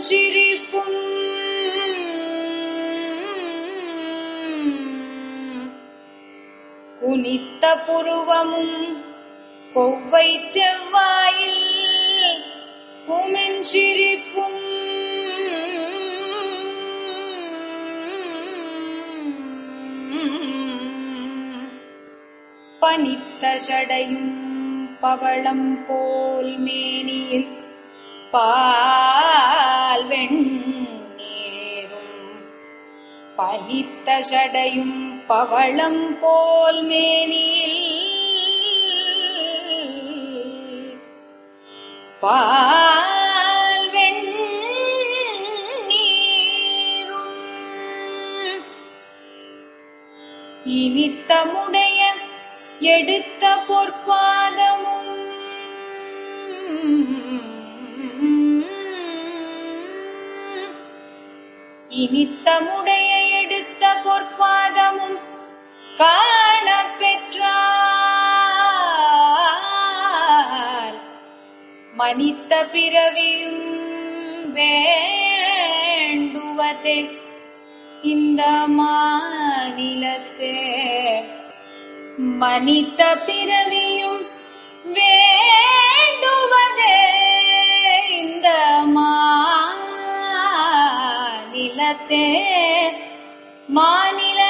குமெஞ்சிரிப்பும் குனித்த புருவமும் கொவ்வை செவ்வாயில் குமெஞ்சிரிப்பும் பனித்த சடையும் பவளம் போல் மேனியில் பால் வெண்ணீரும் பனித்த சடையும் பவளம் போல் மேனியில் பால் வெண்ணீரும் இனித்தமுடைய எடுத்த பொற்பாதமும் இனித்தமுடைய எடுத்த பொற்பாதமும் காண பெற்றார் மனித்த பிறவியும் வேண்டுவதே இந்த மாநிலத்தே மனித பிறவியும் வேண்டுவதே இந்த மாநிலத்தே மாநில